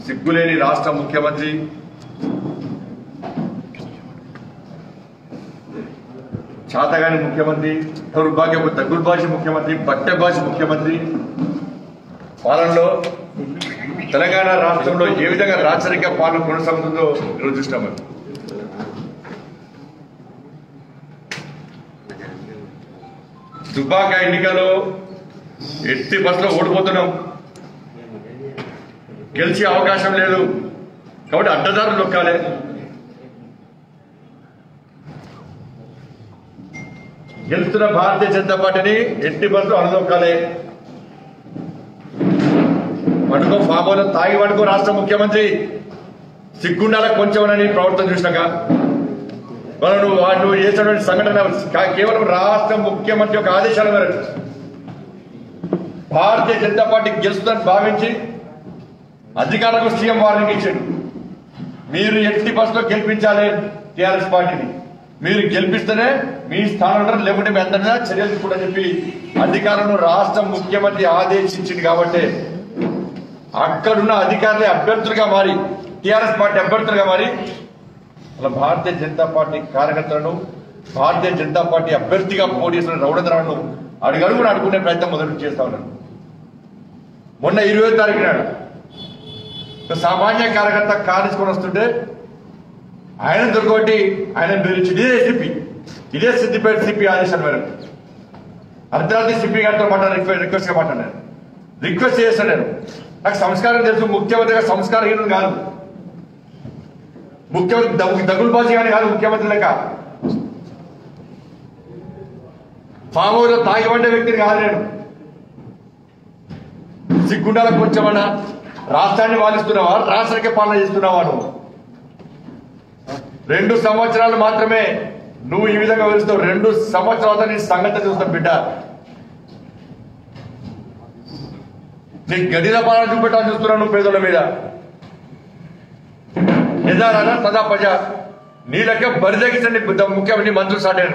సిగ్గులేని రాష్ట్ర ముఖ్యమంత్రి చాతగాని ముఖ్యమంత్రి దౌర్భాగ్యపు దగుల్బాషి ముఖ్యమంత్రి బట్టెబాషి ముఖ్యమంత్రి పాలనలో తెలంగాణ రాష్ట్రంలో ఏ విధంగా రాచరిక పాలన కొనసాగుతుందో ఈరోజు చూసినాం మనం. దుబ్బాక ఎన్నికలో ఎట్టి బస్సులో ఓడిపోతున్నాం గెలిచే అవకాశం లేదు కాబట్టి అడ్డదారులు నొక్కాలి గెలుస్తున్న భారతీయ జనతా పార్టీని ఎట్టి బస్సులో అనదొక్కాలి పడుకో ఫామోలో తాగి పడుకో రాష్ట్ర ముఖ్యమంత్రి సిగ్గుండాల కొంచెమనని ప్రవర్తన చూసినాక మనం నువ్వు వా- నువ్వు చేసినటువంటి సంఘటన కా- కేవలం రాష్ట్ర ముఖ్యమంత్రి యొక్క ఆదేశాల మేరకు భారతీయ జనతా పార్టీ గెలుస్తుందని భావించి అధికారులకు సీఎం వార్నింగ్ ఇచ్చాడు మీరు ఎట్టి బస్సులో గెలిపించాలి టీఆర్ఎస్ పార్టీని మీరు గెలిపిస్తేనే మీ స్థానం ఉంటారు లేకుంటే మీ అందరి మీద చర్యలు తీసుకుంటని చెప్పి అధికారులను రాష్ట్ర ముఖ్యమంత్రి ఆదేశించింది కాబట్టి అక్కడున్న అధికారులే అభ్యర్థులుగా మారి టీఆర్ఎస్ పార్టీ అభ్యర్థులుగా మారి అలా భారతీయ జనతా పార్టీ కార్యకర్తలను భారతీయ జనతా పార్టీ అభ్యర్థిగా పోటీ చేసిన రౌడద్రాలను అడుగడుగున అడుగునే ప్రయత్నం మొదలు చేస్తా ఉన్నాను మొన్న ఇరవై తారీఖు నాడు ఒక సామాన్య కార్యకర్త కారు తీసుకొని వస్తుంటే ఆయన దొరకొట్టి ఆయన బెదిరించి ఇదే సిపి ఇదే సిద్దిపేట సిపి ఆదేశాల మేరకు అర్ధరాత్రి సిపి గారితో మాట్లాడారు రిక్వెస్ట్ గా మాట్లాడాను రిక్వెస్ట్ చేశాను నేను నాకు సంస్కారం తెలుసు ముఖ్యమంత్రిగా సంస్కారహీనుడు కాదు ముఖ్యమంత్రి దగు- దగులుబాజీ కానీ కాదు ముఖ్యమంత్రి లెక్క ఫామ్ హౌస్ లో తాగిపడ్డ వ్యక్తిని కాదు నేను సిగ్గుండాలకు కొంచెమన్నా రాష్ట్రాన్ని పాలిస్తున్నావా రాష్ట్రానికి పాలన చేస్తున్నావా నువ్వు రెండు సంవత్సరాలు మాత్రమే నువ్వు ఈ విధంగా వివరిస్తావు రెండు సంవత్సరాలతో నీ సంగతి చూస్తాం బిడ్డ నీ గదిల పాలన చూపెట్టాలని చూస్తున్నావు నువ్వు పేదల మీద నిజానా సదా ప్రజ నీ లెక్క బరిదగించండి ముఖ్యమంత్రి మంత్రులు సాటారు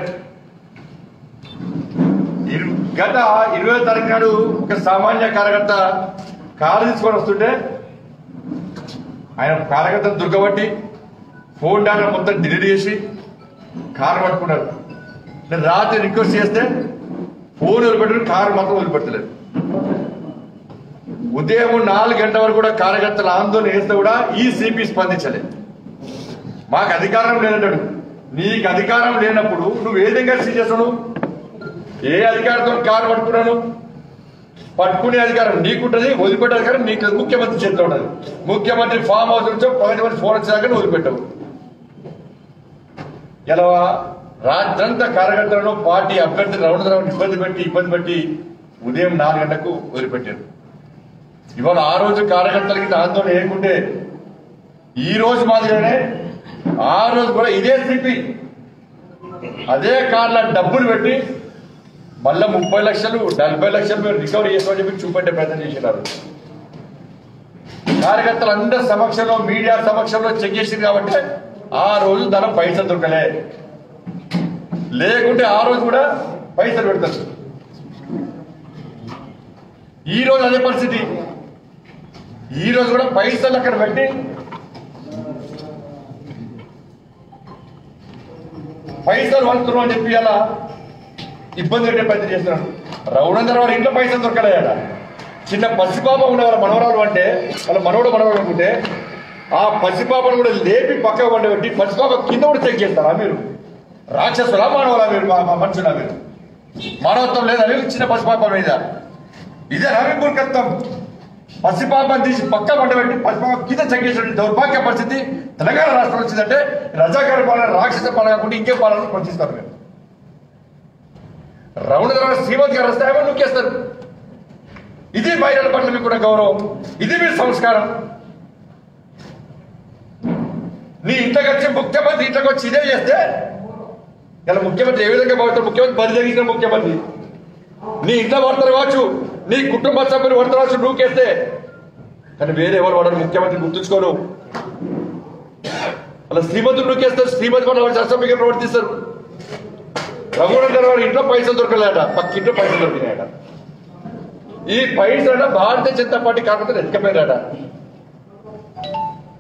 ఇరు- గత ఇరవై తారీఖు నాడు ఒక సామాన్య కార్యకర్త కారు తీసుకొని వస్తుంటే ఆయన కార్యకర్తను దుర్గబట్టి ఫోన్ డేటా మొత్తం డిలీట్ చేసి కారు పట్టుకున్నారు నేను రాత్రి రిక్వెస్ట్ చేస్తే ఫోన్ వదిలిపెట్టుకుని కారు మాత్రం వదిలిపెట్టలేదు ఉదయం నాలుగు గంటల వరకు కూడా కార్యకర్తల ఆందోళన చేస్తే కూడా ఈ సిపి స్పందించలేదు మాకు అధికారం లేదంటాడు నీకు అధికారం లేనప్పుడు నువ్వు ఏ విధంగా సీజ్ చేస్తావు ఏ అధికారంతో కారు పట్టుకున్నాను పట్టుకునే అధికారం నీకుంటది వదిలిపెట్టే అధికారం నీకు ముఖ్యమంత్రి చేతిలో ఉంటది ముఖ్యమంత్రి ఫామ్ హౌస్ నుంచో ప్రగతి మంత్రి ఫోన్ వచ్చేదాకా నువ్వు వదిలిపెట్టవు ఇలా రాజ్యంతా కార్యకర్తలను పార్టీ అభ్యర్థి రౌండ్ ఇబ్బంది పెట్టి ఇబ్బంది పెట్టి ఉదయం నాలుగు గంటలకు వదిలిపెట్టారు ఇవాళ ఆ రోజు కార్యకర్తలకి ఇంత ఆందోళన ఏకుంటే ఈ రోజు మాదిరిగానే ఆ రోజు కూడా ఇదే స్థితి అదే కార్ల డబ్బులు పెట్టి మళ్ళా ముప్పై లక్షలు నలభై లక్షలు మీరు రికవరీ చేస్తామని చెప్పి చూపెట్టే ప్రయత్నం చేసినారు కార్యకర్తలు అందరి సమక్షంలో మీడియా సమక్షంలో చెక్ చేసింది కాబట్టి ఆ రోజు ధనం పైసలు దొరకలే లేకుంటే ఆ రోజు కూడా పైసలు పెడతారు ఈ రోజు అదే పరిస్థితి ఈ రోజు కూడా పైసలు అక్కడ పెట్టి పైసలు వంతులు అని చెప్పి అలా ఇబ్బంది పెట్టే ప్రయత్నం చేస్తున్నాడు రౌడందర్ వారి ఇంట్లో పైసలు దొరకలేదట చిన్న పసిపాప ఉన్న వాళ్ళ మనవరాలు అంటే వాళ్ళ మనవడు మనవడు అనుకుంటే ఆ పసిపాపను కూడా లేపి పక్కకు పండబెట్టి పసిపాప కింద కూడా చెక్ చేస్తారా మీరు రాక్షసులా మానవులా మీరు మా- మా మనుషులా మీరు మానవత్వం లేదా మీరు చిన్న పసిపాప మీద ఇదే రవి మూర్ఖత్వం పసిపాపని తీసి పక్క పండబెట్టి పసిపాప కింద చెక్ చేసిన దౌర్భాగ్య పరిస్థితి తెలంగాణ రాష్ట్రం వచ్చిందంటే రజాకార పాలన రాక్షస పాలన కాకుండా ఇంకే పాలన ప్రశ్నిస్తారు మీరు రౌండ్ తర్వాత శ్రీమతి గారు వస్తే ఏమో నొక్కేస్తారు ఇది మహిళల పట్ల మీకు కూడా గౌరవం ఇది మీ సంస్కారం నీ ఇంట్లోకి వచ్చి ముఖ్యమంత్రి ఇంట్లోకి వచ్చి ఇదే చేస్తే ఇలా ముఖ్యమంత్రి ఏ విధంగా భావిస్తారు ముఖ్యమంత్రి బరిదగిన ముఖ్యమంత్రి నీ ఇంట్లో పడతారు కావచ్చు నీ కుటుంబ సభ్యులు పడతారు కావచ్చు నువ్వుకేస్తే కానీ వేరే ఎవరు వాడరు ముఖ్యమంత్రి గుర్తుంచుకోను అలా శ్రీమంతుడు నూకేస్తారు శ్రీమతి పట్ల వాళ్ళు అసెంబ్లీగా ప్రవర్తిస్తారు రఘునందన్ వారి ఇంట్లో పైసలు దొరకలేట పక్క ఇంట్లో పైసలు దొరికినాయట ఈ పైసలు భారతీయ జనతా పార్టీ కాకపోతే ఎత్తుకపోయారట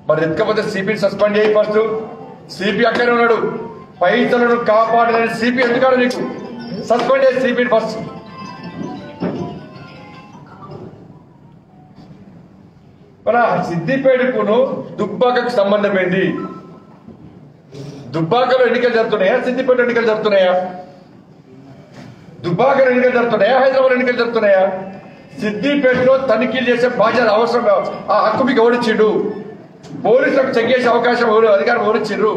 మరి ఎత్తుకపోతే సిపిని సస్పెండ్ చేయి ఫస్ట్ సిపి అక్కడే ఉన్నాడు పైసలను కాపాడలేని సిపి ఎందుకాడు నీకు సస్పెండ్ చేసి సిపిని ఫస్ట్ మన సిద్దిపేటకును దుబ్బాకకు సంబంధం ఏంటి దుబ్బాకలో ఎన్నికలు జరుగుతున్నాయా సిద్దిపేట ఎన్నికలు జరుగుతున్నాయా దుబ్బాకలో ఎన్నికలు జరుగుతున్నాయా హైదరాబాద్ ఎన్నికలు జరుగుతున్నాయా సిద్దిపేటలో తనిఖీలు చేసే బాధ్యత అవసరం ఆ హక్కు మీకు ఎవరిచ్చిండు పోలీసులకు చెక్ చేసే అవకాశం ఎవరు అధికారం ఎవరిచ్చిండ్రు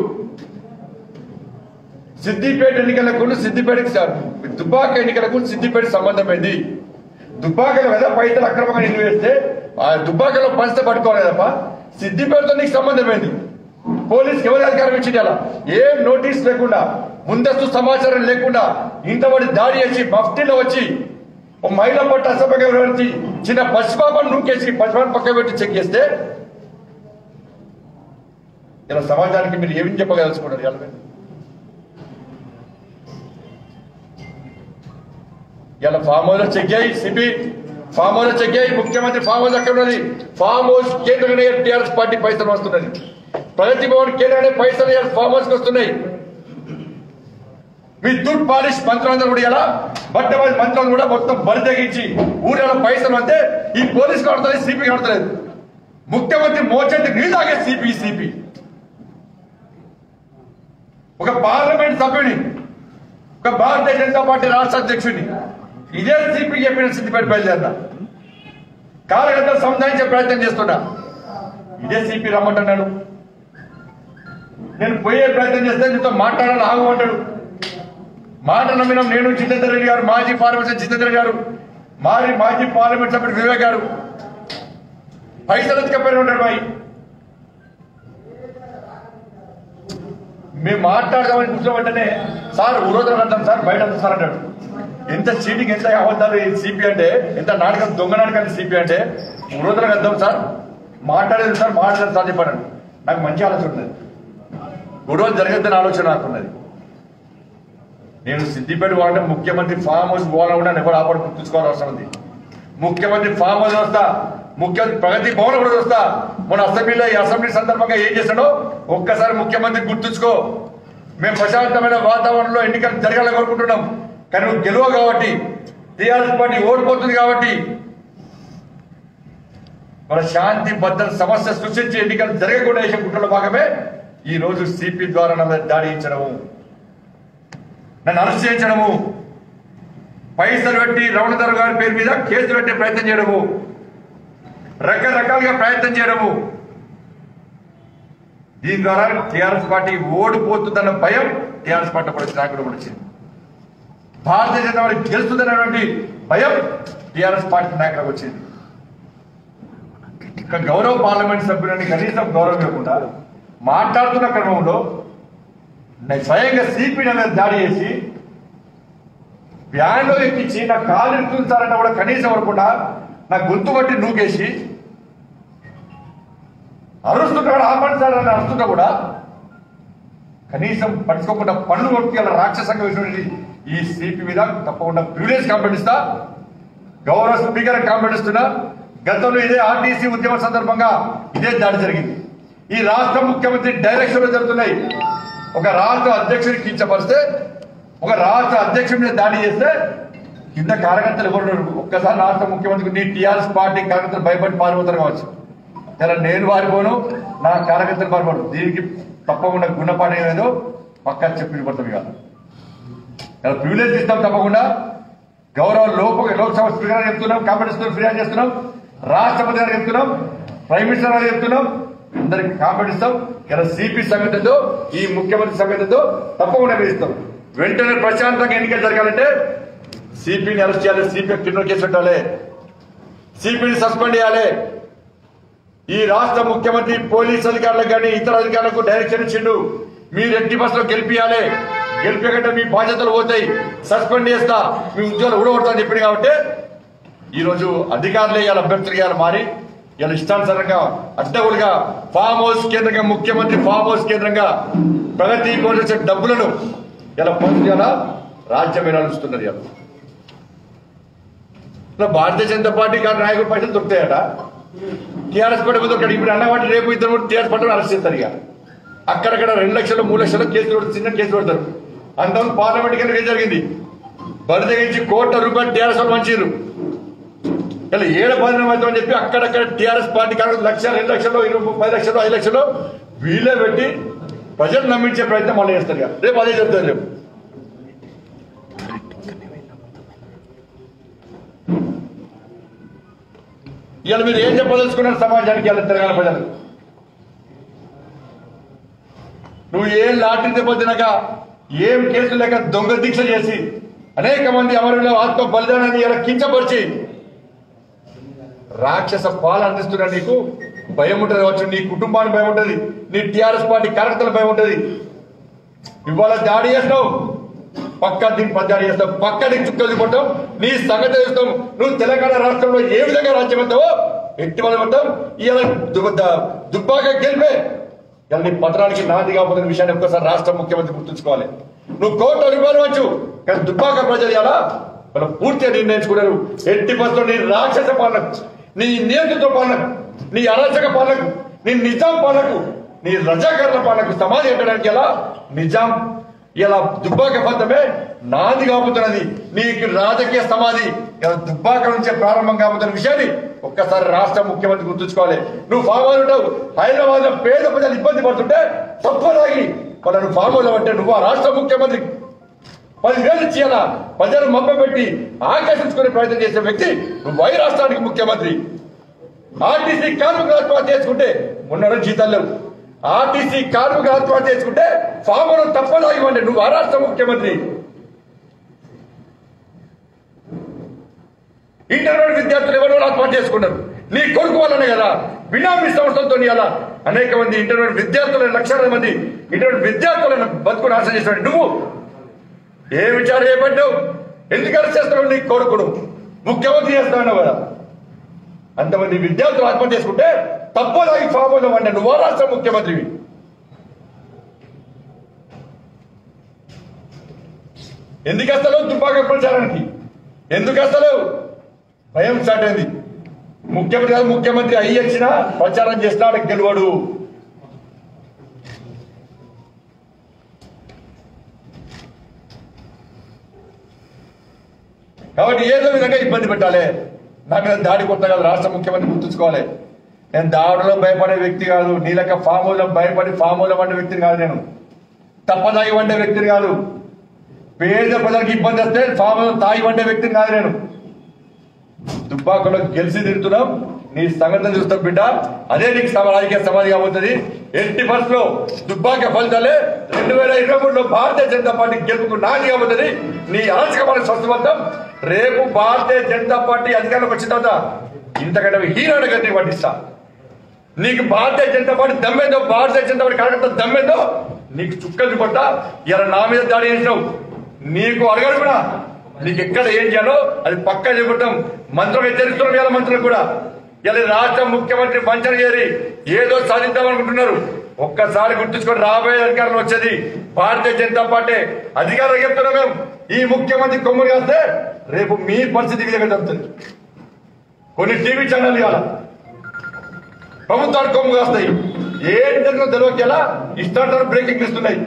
సిద్దిపేట ఎన్నికలకు సిద్దిపేటకి స- దుబ్బాక ఎన్నికలకు సిద్దిపేట సంబంధం ఏంది దుబ్బాకలో కదా పైసలు అక్రమంగా నిల్వ వేస్తే ఆ దుబ్బాకలో పంచితే పట్టుకోలేదప్ప సిద్దిపేటతో నీకు సంబంధం ఏంది పోలీసుకి ఎవరి అధికారం ఇచ్చింది అలా ఏం నోటీస్ లేకుండా ముందస్తు సమాచారం లేకుండా ఇంతవడి దాడి చేసి మఫ్టీలో వచ్చి ఓ మహిళ పట్ల అసభ్యంగా వివరించి చిన్న పసిపాపను నూకేసి పసిపాపను పక్క పెట్టి చెక్ చేస్తే ఇలా సమాజానికి మీరు ఏమి చెప్పగలుచుకున్నారు ఇవాళ మీరు? ఇలా ఫామ్ హౌస్ లో చెక్ చేయి సిపి ఫామ్ హౌస్ లో చెక్ చేయి ముఖ్యమంత్రి ఫామ్ హౌస్ అక్కడ ఉన్నది ఫామ్ హౌస్ కేంద్రంగానే టీఆర్ఎస్ పార్టీ పైసలు వస్తున్నది ప్రగతి భవన్ కేంద్రంగానే పైసలు ఇవాళ ఫామ్ హౌస్ కి వస్తున్నాయి మీ దుడ్ పాలిష్ మంత్రులందరూ కూడా ఇలా బట్టవారి మంత్రులు కూడా మొత్తం బరి తెగించి ఊరిలో పైసలు అంతే ఈ పోలీస్ కడతలేదు సిపి కడతలేదు ముఖ్యమంత్రి మోచేతి నీళ్ళు తాగే సిపి సిపి ఒక పార్లమెంట్ సభ్యుని ఒక భారతీయ జనతా పార్టీ రాష్ట్ర అధ్యక్షుడిని ఇదే సిపి చెప్పిన సిద్దిపేట బయలుదేరిన కార్యకర్తలు సంధానించే ప్రయత్నం చేస్తున్నా ఇదే సిపి రమ్మంటున్నాను నేను పోయే ప్రయత్నం చేస్తే నీతో మాట్లాడాలని ఆగమంటాడు మాట నమ్మిన నేను జితేందర్ రెడ్డి గారు మాజీ పార్లమెంట్ జితేందర్ రెడ్డి గారు మాజీ మాజీ పార్లమెంట్ సభ్యుడు వివేక్ గారు పైసలు ఎత్తుకపోయిన ఉంటాడు బాయ్ మేము మాట్లాడదామని కూర్చోబెట్టనే సార్ ఉరోధన కడతాం సార్ బయట వద్దు సార్ అంటాడు ఎంత చీటింగ్ ఎంత అబద్ధాలు సిపి అంటే ఎంత నాటకం దొంగ నాటకాలు సిపి అంటే ఉరోధన కద్దాం సార్ మాట్లాడేది సార్ మాట్లాడదు సార్ చెప్పాడు నాకు మంచి ఆలోచన ఉన్నది గొడవ జరగద్దని ఆలోచన నాకున్నది నేను సిద్దిపేట వాడిన ముఖ్యమంత్రి ఫామ్ హౌస్ పోవాలని కూడా ఎవరు ఆపడ గుర్తుంచుకోవాల్సిన అవసరం ఉంది ముఖ్యమంత్రి ఫామ్ హౌస్ వస్తా ముఖ్యమంత్రి ప్రగతి భవన్ కూడా వస్తా మన అసెంబ్లీలో ఈ అసెంబ్లీ సందర్భంగా ఏం చేశాడో ఒక్కసారి ముఖ్యమంత్రి గుర్తుంచుకో మేము ప్రశాంతమైన వాతావరణంలో ఎన్నికలు జరగాలని కోరుకుంటున్నాం కానీ నువ్వు గెలువ కాబట్టి టీఆర్ఎస్ పార్టీ ఓడిపోతుంది కాబట్టి మన శాంతి భద్రత సమస్య సృష్టించి ఎన్నికలు జరగకుండా చేసే కుట్రలో భాగమే ఈ రోజు సిపి ద్వారా నా మీద దాడి ఇచ్చడము నన్ను అరెస్ట్ చేయించడము పైసలు పెట్టి రమణధర్ గారి పేరు మీద కేసులు పెట్టే ప్రయత్నం చేయడము రకరకాలుగా ప్రయత్నం చేయడము దీని ద్వారా టీఆర్ఎస్ పార్టీ ఓడిపోతుందన్న భయం టీఆర్ఎస్ పార్టీ కూడా నాకు కూడా వచ్చింది భారతీయ జనతా పార్టీ గెలుస్తుందన్నటువంటి భయం టీఆర్ఎస్ పార్టీ నాయకులకు వచ్చింది ఇక గౌరవ పార్లమెంట్ సభ్యులని కనీసం గౌరవం ఇవ్వకుండా మాట్లాడుతున్న క్రమంలో నేను స్వయంగా సిపి మీద దాడి చేసి వ్యాన్లో ఎక్కించి నా కాలు ఇరుకుంటారంటే కూడా కనీసం అవ్వకుండా నా గొంతు బట్టి నూకేసి అరుస్తున్నాడు ఆపండి సార్ అని అరుస్తున్నా కూడా కనీసం పట్టుకోకుండా పన్ను కొట్టుకు రాక్షసంగా వేసినటువంటి ఈ సిపి మీద తప్పకుండా ప్రివిలేజ్ కాంప్లైంట్ ఇస్తా గౌరవ స్పీకర్ కాంప్లైంట్ ఇస్తున్నా గతంలో ఇదే ఆర్టీసీ ఉద్యమ సందర్భంగా ఇదే దాడి జరిగింది ఈ రాష్ట్ర ముఖ్యమంత్రి డైరెక్షన్ జరుగుతున్నాయి ఒక రాష్ట్ర అధ్యక్షుడికి కించపరిస్తే ఒక రాష్ట్ర అధ్యక్షుడి మీద దాడి చేస్తే కింద కార్యకర్తలు ఎవరు ఉండరు. ఒక్కసారి రాష్ట్ర ముఖ్యమంత్రికి నీ టీఆర్ఎస్ పార్టీ కార్యకర్తలు భయపడి పారిపోతారు కావచ్చు ఇలా నేను పారిపోను నా కార్యకర్తలు పారిపోను దీనికి తప్పకుండా గుణపాఠం ఏదో పక్కా చెప్పి పడుతుంది కాదు ఇలా ప్రివిలేజ్ ఇస్తాం తప్పకుండా గౌరవ లోక లోక్సభ స్పీకర్ గారికి చెప్తున్నాం కాంగ్రెస్ ఫిర్యాదు చేస్తున్నాం రాష్ట్రపతి గారికి చెప్తున్నాం ప్రైమ్ మినిస్టర్ గారికి చెప్తున్నాం అందరికి కాంప్లైంట్ ఇస్తాం ఇలా సిపి సంగతితో ఈ ముఖ్యమంత్రి సంగతితో తప్పకుండా వేస్తాం వెంటనే ప్రశాంతంగా ఎన్నికలు జరగాలంటే సిపిని అరెస్ట్ చేయాలి సిపి క్రిమినల్ కేసు పెట్టాలి సిపిని సస్పెండ్ చేయాలి ఈ రాష్ట్ర ముఖ్యమంత్రి పోలీస్ అధికారులకు కానీ ఇతర అధికారులకు డైరెక్షన్ ఇచ్చిండు మీరు ఎట్టి బస్సులో గెలిపియాలి గెలిపేకంటే మీ బాధ్యతలు పోతాయి సస్పెండ్ చేస్తా మీ ఉద్యోగాలు ఊడగొడతా అని చెప్పింది కాబట్టి ఈ రోజు అధికారులే ఇవాళ అభ్యర్థులు ఇవాళ మారి ఇలా ఇష్టానుసారంగా అడ్డగోలుగా ఫామ్ హౌస్ కేంద్రంగా ముఖ్యమంత్రి ఫామ్ హౌస్ కేంద్రంగా ప్రగతి భవన్ వచ్చే డబ్బులను ఇలా పొంది ఇలా రాజ్యం నడుస్తున్నది ఇలా ఇలా భారతీయ జనతా పార్టీ గారి నాయకుడు పైసలు దొరుకుతాయట టీఆర్ఎస్ పార్టీ పోతే ఒకటి ఇప్పుడు అన్నవాటి రేపు ఇద్దరు కూడా టీఆర్ఎస్ పార్టీ అరెస్ట్ చేస్తారు ఇక అక్కడక్కడ రెండు లక్షలు మూడు లక్షలు కేసులు పెడతారు, చిన్న కేసులు పెడతారు అంతకుముందు పార్లమెంట్ కింద ఏం జరిగింది బరి తెగించి కోట్ల రూపాయలు టీఆర్ఎస్ వాళ్ళు మంచిరు ఇలా ఏడు పదిహేను అవుతామని చెప్పి అక్కడక్కడ టీఆర్ఎస్ పార్టీ కాకుండా లక్ష రెండు లక్షలు ఇరవై పది లక్షలు ఐదు లక్షలు వీళ్ళే పెట్టి ప్రజలు నమ్మించే ప్రయత్నం మళ్ళీ చేస్తారు ఇక. రేపు అదే చెప్తారు రేపు ఇవాళ మీరు ఏం చెప్పదలుచుకున్నారు సమాజానికి ఇవాళ తెలంగాణ ప్రజలు నువ్వు ఏం లాటరీ దెబ్బ తినక ఏం కేసులు లేక దొంగ దీక్ష చేసి అనేక మంది అమరుల ఆత్మ బలిదానాన్ని ఇలా కించపరిచి రాక్షస పాలు అందిస్తున్నా నీకు భయం ఉంటుంది కావచ్చు నీ కుటుంబానికి భయం ఉంటుంది నీ టిఆర్ఎస్ పార్టీ కార్యకర్తల భయం ఉంటుంది ఇవాళ దాడి చేస్తావు పక్క దీనికి పద్దాడి చేస్తావు పక్క నీకు చుక్కలు పడతావు నీ సంగతి చేస్తావు నువ్వు తెలంగాణ రాష్ట్రంలో ఏ విధంగా రాజ్యం అవుతావో ఎట్టి వాళ్ళు పడతావు ఇవాళ దుబ్బాక గెలిపే ఇవాళ నీ పత్రానికి నాంది కాకపోతున్న విషయాన్ని ఒక్కసారి రాష్ట్ర ముఖ్యమంత్రి గుర్తుంచుకోవాలి నువ్వు కోట్ల రూపాయలు వచ్చు కానీ దుబ్బాక ప్రజలు ఎలా వాళ్ళు పూర్తిగా నిర్ణయించుకున్నారు ఎట్టి బస్సులో నీ రాక్షస పాలనకు నీ నియంత్రిత పాలనకు నీ అరాచక పాలనకు నీ నిజాం పాలనకు నీ రజాకరణ పాలనకు సమాధి ఎక్కడానికి ఎలా నిజాం ఇలా దుబ్బాక ఫలితమే నాది కాబోతున్నది నీకు రాజకీయ సమాధి ఇలా దుబ్బాక నుంచే ప్రారంభం కాబోతున్న విషయాన్ని ఒక్కసారి రాష్ట్ర ముఖ్యమంత్రి గుర్తుంచుకోవాలి నువ్వు ఫామ్ హౌస్ ఉంటావు హైదరాబాద్ లో పేద ప్రజలు ఇబ్బంది పడుతుంటే తప్పదాగి వాళ్ళను ఫామ్ హౌస్ అంటే నువ్వు ఆ రాష్ట్ర ముఖ్యమంత్రి పదివేలు ఇచ్చేయాలా ప్రజలు మబ్బ పెట్టి ఆకర్షించుకునే ప్రయత్నం చేసే వ్యక్తి నువ్వు వై రాష్ట్రానికి ముఖ్యమంత్రి ఆర్టీసీ కార్మికులు ఆత్మహత్య చేసుకుంటే మొన్న జీతాలు లేవు ఆర్టీసీ కార్మికులు ఆత్మహత్య చేసుకుంటే ఫాములు తప్పదా ఇవ్వండి నువ్వు ఆ రాష్ట్ర ముఖ్యమంత్రి ఇంటర్మీడియట్ విద్యార్థులు ఎవరు వాళ్ళు ఆత్మహత్య చేసుకున్నారు నీ కొడుకు వల్లనే కదా బినామీ సంస్థలతో అలా అనేక మంది ఇంటర్మీడియట్ విద్యార్థులు లక్షల మంది ఇంటర్మీడియట్ విద్యార్థులను బతుకు నాశనం చేసినాడు నువ్వు ఏ విచారం చేయబడ్డావు ఎందుకు అరెస్ట్ చేస్తున్నావు నీ కొడుకును ముఖ్యమంత్రి చేస్తావు కదా అంతమంది విద్యార్థులు ఆత్మహత్య చేసుకుంటే తప్పదాగి ఫామ్ అవుతామంటే నువ్వు రాష్ట్ర ముఖ్యమంత్రివి ఎందుకు వస్తలేవు దుబ్బాక ప్రచారానికి ఎందుకు వస్తలేవు భయం స్టార్ట్ అయింది ముఖ్యమంత్రి కాదు ముఖ్యమంత్రి అయ్యి వచ్చినా ప్రచారం చేసినా వాడికి గెలవడు కాబట్టి ఏదో విధంగా ఇబ్బంది పెట్టాలి నా మీద దాడి కొత్త కాదు రాష్ట్ర ముఖ్యమంత్రి గుర్తుంచుకోవాలి నేను దాడిలో భయపడే వ్యక్తి కాదు నీ లెక్క ఫామ్ హౌస్ లో భయపడి ఫామ్ హౌస్ లో పడే వ్యక్తిని కాదు నేను తప్పదాగి వండే వ్యక్తిని కాదు పేద ప్రజలకు ఇబ్బంది వస్తే ఫామ్ హౌస్ తాగి వండే వ్యక్తిని కాదు నేను దుబ్బాకలో గెలిచి తిరుగుతున్నాం నీ సంగతి చూస్తాం బిడ్డ అదే నీకు సమ రాజకీయ సమాధి కాబోతుంది ఎట్టి బస్ లో దుబ్బాక ఫలితాలే రెండు వేల ఇరవై మూడులో భారతీయ జనతా పార్టీ గెలుపుకు నాది కాబోతుంది నీ అరాచకమైన స్వస్థవంతం రేపు భారతీయ జనతా పార్టీ అధికారంలోకి వచ్చిన తర్వాత ఇంతకంటే హీరోడ గతి పట్టిస్తా నీకు భారతీయ జనతా పార్టీ దమ్మేందో భారతీయ జనతా పార్టీ కార్యకర్త దమ్మేందో నీకు చుక్కలు చూపట్ట ఇలా నా మీద దాడి చేసినావు నీకు అడగడు కూడా నీకు ఎక్కడ ఏం చేయాలో అది పక్కా చెబుతాం మంత్రులు హెచ్చరిస్తున్నాం ఇలా మంత్రులు కూడా ఇలా రాష్ట్ర ముఖ్యమంత్రి వంచన చేరి ఏదో సాధిద్దామనుకుంటున్నారు ఒక్కసారి గుర్తుంచుకొని రాబోయే అధికారంలో వచ్చేది భారతీయ జనతా పార్టీ అధికారులు చెప్తున్నాం మేము ఈ ముఖ్యమంత్రి కొమ్ములు కాస్తే రేపు మీ పరిస్థితి ఈ విధంగా చెప్తుంది కొన్ని టీవీ ఛానల్ ఇవాళ ప్రభుత్వానికి కొమ్ము కాస్తాయి ఏంటి జరిగిన తెలియక ఎలా ఇష్టాంటారు బ్రేకింగ్ ఇస్తున్నాయి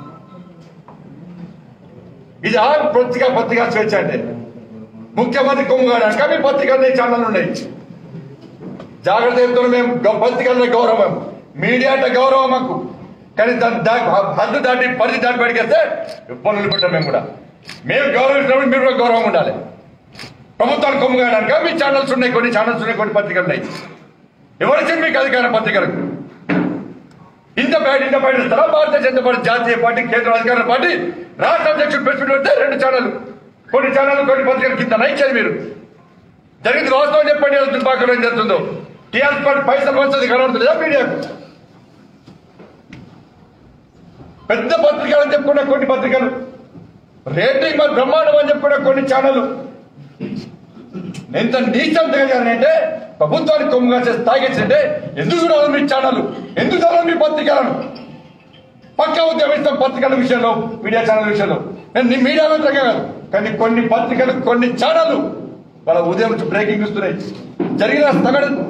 ఇది ఆ పత్రిక పత్రికా స్వేచ్ఛ అంటే ముఖ్యమంత్రి కొమ్ము కాడానికి మీ పత్రికలు ఛానల్ ఉన్నాయి జాగ్రత్త చెప్తున్నాం మేము గ- పత్రికలనే గౌరవం మీడియా అంటే గౌరవం మాకు కానీ దాన్ని దా- హద్దు దాటి పరిధి దాటి బయటకేస్తే ఇబ్బందులు పెట్టాం మేము కూడా మేము గౌరవించినప్పుడు మీరు కూడా గౌరవం ఉండాలి ప్రభుత్వానికి కొమ్ము కాయడానికి మీ ఛానల్స్ ఉన్నాయి కొన్ని ఛానల్స్ ఉన్నాయి కొన్ని పత్రికలు ఉన్నాయి ఎవరిచ్చింది మీకు అధికార పత్రికలకు ఇంత బయట ఇంత బయట ఇస్తారా భారతీయ జనతా పార్టీ జాతీయ పార్టీ కేంద్ర అధికార పార్టీ రాష్ట్ర అధ్యక్షుడు ప్రెస్ మీట్ పెడితే రెండు ఛానల్ కొన్ని ఛానల్ కొన్ని పత్రికల కింద ఇచ్చారు మీరు జరిగింది వాస్తవం చెప్పండి ఎలా దుర్భాగ్యం ఏం జరుగుతుందో టీఆర్ఎస్ పార్టీ పైసలు వస్తుంది కనబడుతుందా మీడియాకు పెద్ద పత్రికలు అని చెప్పుకున్న కొన్ని పత్రికలు రేటింగ్ మరి బ్రహ్మాండం అని చెప్పుకున్న కొన్ని ఛానళ్ళు ఎంత నీచం దిగజారంటే ప్రభుత్వానికి కొమ్ముగా చేసి తాగేసింటే ఎందుకు చూడాలి మీ ఛానల్ ఎందుకు చూడాలి మీ పత్రికలను పక్క ఉద్యమిస్తాం పత్రికల విషయంలో మీడియా ఛానల్ విషయంలో నేను నీ మీడియా వ్యతిరేకంగా కాదు కానీ కొన్ని పత్రికలు కొన్ని ఛానళ్ళు వాళ్ళ ఉదయం నుంచి బ్రేకింగ్ ఇస్తున్నాయి జరిగిన సగటు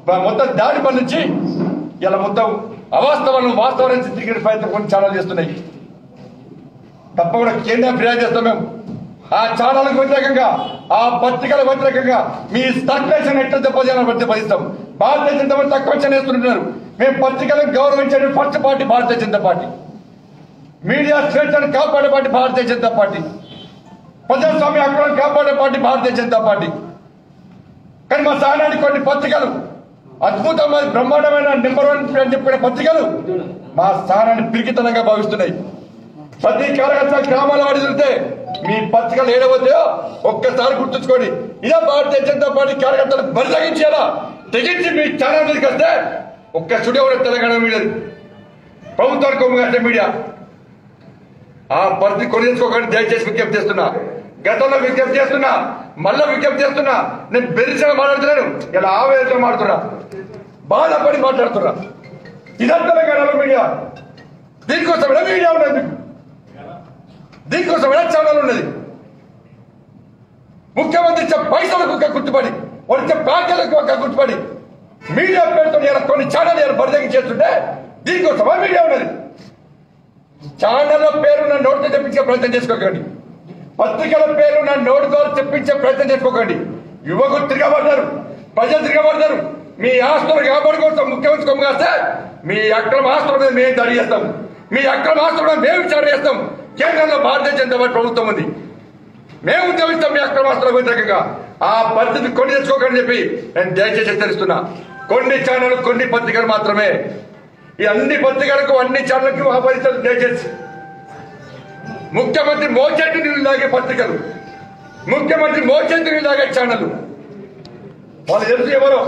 బ- మొత్తం దాడి నుంచి ఇలా మొత్తం అవాస్తవాలను వాస్తవాలను చిత్రీకరించే ప్రయత్నం కొన్ని ఛానల్ చేస్తున్నాయి తప్పకుండా కేంద్రం ఫిర్యాదు చేస్తాం మేము ఆ ఛానల్కు వ్యతిరేకంగా ఆ పత్రికలకు వ్యతిరేకంగా మీ సర్క్యులేషన్ ఎట్లా దెబ్బతీయాలని దెబ్బతీస్తాం భారతీయ జనతా పార్టీ తక్కువ అంచనా వేస్తున్నారు మేము పత్రికలను గౌరవించే first party Bharatiya Janata party media స్వేచ్ఛను కాపాడే పార్టీ భారతీయ జనతా పార్టీ ప్రజాస్వామ్య హక్కులను కాపాడే పార్టీ భారతీయ జనతా పార్టీ కానీ మా సానానికి కొన్ని పత్రికలు అద్భుతమైన బ్రహ్మాండమైన నెంబర్ వన్ అని చెప్పిన పత్రికలు మా స్థానాన్ని పిరికితనంగా భావిస్తున్నాయి ప్రతి కార్యకర్త గ్రామాల వాడి తిరిగితే మీ పత్రికలు ఏడవద్దో ఒక్కసారి గుర్తుంచుకోండి ఇదే భారతీయ జనతా పార్టీ కార్యకర్తలు బరి తగ్గించేలా తెగించి మీ ఛానల్ మీదకి వస్తే ఒక్క స్టూడియో కూడా తెలంగాణ మీడియా ప్రభుత్వానికి కొమ్ముగా మీడియా ఆ పరిస్థితి కొని తెచ్చుకోకండి దయచేసి విజ్ఞప్తి చేస్తున్నా గతంలో విజ్ఞప్తి చేస్తున్నా మళ్ళా విజ్ఞప్తి చేస్తున్నా నేను బెరిసగా మాట్లాడుతున్నాను ఇలా ఆవేదనతో మాట్లాడుతున్నా బాధపడి మాట్లాడుతున్నా ఇదంతా తెలంగాణ మీడియా దీనికోసం ఎలా మీడియా ఉన్నది మీకు దీనికోసం ఎలా ఛానల్ ఉన్నది ముఖ్యమంత్రి ఇచ్చే పైసలకు ఒక గుర్తుపడి వాళ్ళు ఇచ్చే ప్యాకేజీలకు ఒక గుర్తుపడి మీడియా పేరుతో ఇలా కొన్ని ఛానల్ ఇలా బరిదగి చేస్తుంటే దీనికోసమా మీడియా ఉన్నది ఛానళ్ళ పేరు నా నోటితో తెప్పించే ప్రయత్నం చేసుకోకండి పత్రికల పేరు నా నోటితో తెప్పించే ప్రయత్నం చేసుకోకండి యువకులు తిరగబడతారు ప్రజలు తిరగబడతారు మీ ఆస్తులు కాపాడుకోవడం ముఖ్యమంత్రి కొమ్మగాస్తే మీ అక్రమ ఆస్తుల మీద మేము దాడి చేస్తాం మీ అక్రమ ఆస్తుల మీద మేము విచారణ చేస్తాం కేంద్రంలో భారతీయ జనతా పార్టీ ప్రభుత్వం ఉంది మేము ఉద్యమిస్తాం మీ అక్రమాస్తులకు వ్యతిరేకంగా ఆ పరిస్థితి కొని తెచ్చుకోకని చెప్పి నేను దయచేసి హెచ్చరిస్తున్నా కొన్ని ఛానల్ కొన్ని పత్రికలు మాత్రమే ఈ అన్ని పత్రికలకు అన్ని ఛానళ్ళకి ఆహ్వానిస్తారు దయచేసి ముఖ్యమంత్రి మోచెట్టు నీళ్ళు లాగే పత్రికలు ముఖ్యమంత్రి మోచెట్టు నీళ్ళు లాగే ఛానల్ వాళ్ళు తెలుసు ఎవరో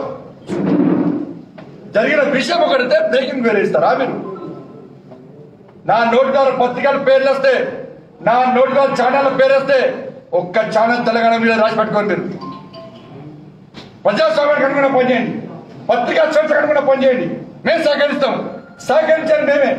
జరిగిన విషయం ఒకటితే బ్రేకింగ్ వేరే ఇస్తారా మీరు నా నోటి ద్వారా పత్రికల పేర్లు వస్తే నా నోటి ద్వారా ఛానల్ పేరు వస్తే ఒక్క ఛానల్ తెలంగాణ మీద రాసి పెట్టుకోండి మీరు ప్రజాస్వామ్యానికి అనుకున్న పనిచేయండి పత్రికా స్వేచ్ఛకు అనుకున్న పనిచేయండి మేము సహకరిస్తాం సహకరించండి మేమే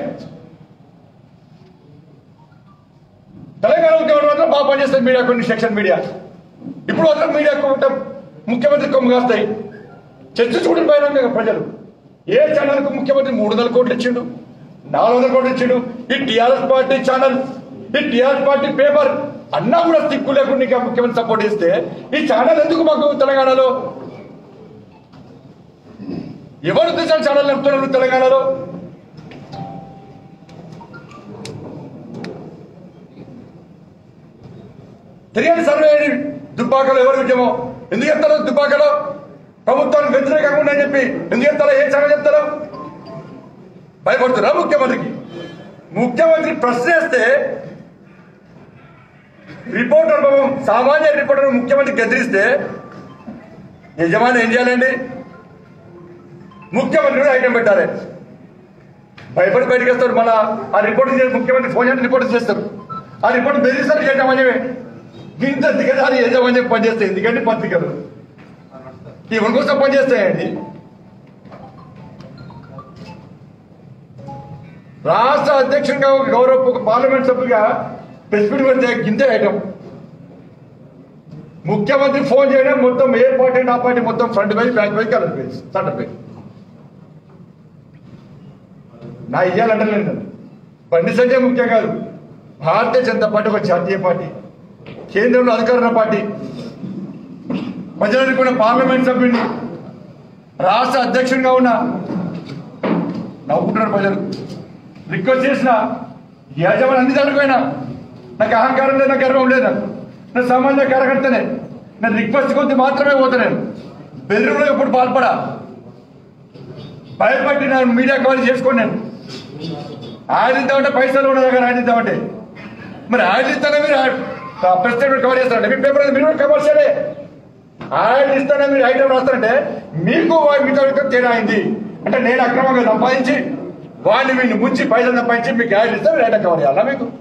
తెలంగాణ ఉద్యోగం మాత్రం బాగా పనిచేస్తుంది మీడియా కొన్ని సెక్షన్ మీడియా ఇప్పుడు మాత్రం మీడియా కొమ్మ ముఖ్యమంత్రి కొమ్ము కాస్తాయి చర్చ చూడండి బహిరంగ ప్రజలు ఏ ఛానల్కు ముఖ్యమంత్రి మూడు వందల కోట్లు ఇచ్చిండు నాలుగు వందల కోట్లు ఇచ్చిండు ఈ టిఆర్ఎస్ పార్టీ ఛానల్ ఈ టిఆర్ఎస్ పార్టీ పేపర్ అన్నా కూడా దిక్కు లేకుండా ఇంకా ముఖ్యమంత్రి సపోర్ట్ చేస్తే ఈ ఛానల్ ఎందుకు మాకు తెలంగాణలో ఎవరు తెచ్చిన ఛానల్ నడుపుతున్నారు తెలంగాణలో తెలియని సర్వే అయ్యింది. దుబ్బాకలో ఎవరు ఉద్యమం ఎందుకు చెప్తారు దుబ్బాకలో ప్రభుత్వానికి వ్యతిరేకంగా ఉండని చెప్పి ఎందుకు చెప్తారో ఏ ఛానల్ చెప్తారు భయపడుతున్నా ముఖ్యమంత్రికి ముఖ్యమంత్రి ప్రశ్న వేస్తే రిపోర్టర్ పాపం సామాన్య రిపోర్టర్ ముఖ్యమంత్రి గెదిరిస్తే యజమాని ఏం చేయాలండి ముఖ్యమంత్రి కూడా ఐటెం పెట్టాలి భయపడి బయటకు వస్తారు మళ్ళా ఆ రిపోర్ట్ చేసి ముఖ్యమంత్రి ఫోన్ చేసి రిపోర్ట్ చేస్తారు ఆ రిపోర్ట్ బెదిరిస్తారు చేద్దామని ఇంత దిగజారి యజమాని చెప్పి పనిచేస్తాయి ఎందుకంటే పత్రికలు ఇవన్న కోసం పనిచేస్తాయండి రాష్ట్ర అధ్యక్షుడిగా ఒక గౌరవ ఒక పార్లమెంట్ సభ్యుగా ప్రెస్ మీట్ పెడితే గింతే ఐటమ్ ముఖ్యమంత్రి ఫోన్ చేయడం మొత్తం ఏ పార్టీ నా పార్టీ మొత్తం front page back page colour page centre page నా ఇయ్యాలంటే లేదు బండి సంజయ్ ముఖ్యం కాదు భారతీయ జనతా పార్టీ ఒక జాతీయ పార్టీ కేంద్రంలో అధికార పార్టీ ప్రజలకు కూడా పార్లమెంట్ సభ్యుడిని రాష్ట్ర అధ్యక్షుడిగా ఉన్న నవ్వుకుంటున్నారు ప్రజలు రిక్వెస్ట్ చేసిన యజమాని అన్ని చనిపోయినా నాకు అహంకారం లేదు నాకు గర్వం లేదు నాకు నేను సామాన్య కార్యకర్తనే నేను రిక్వెస్ట్ కొద్ది మాత్రమే పోతా నేను బెదిరింపులో ఎప్పుడు పాల్పడా భయపడి నేను మీడియా కవర్ చేసుకోండి నేను ఆయన ఇద్దామంటే పైసలు ఉండదు కానీ ఆయన ఇద్దామంటే మరి ఆయన ఇస్తానే మీరు ప్రెసిడెంట్ కవర్ చేస్తారంటే మీ పేపర్ మీరు కూడా కవర్ చేయలే ఆయన ఇస్తానే మీరు ఐటమ్ రాస్తారంటే మీకు వా- మీతో ఇంకా తేడా అయింది అంటే నేను అక్రమంగా సంపాదించి వాడిని వీడిని ముంచి పైసలు సంపాదించి మీకు ఆయన ఇస్తే మీరు ఐటమ్ కవర్ చేయాలా మీకు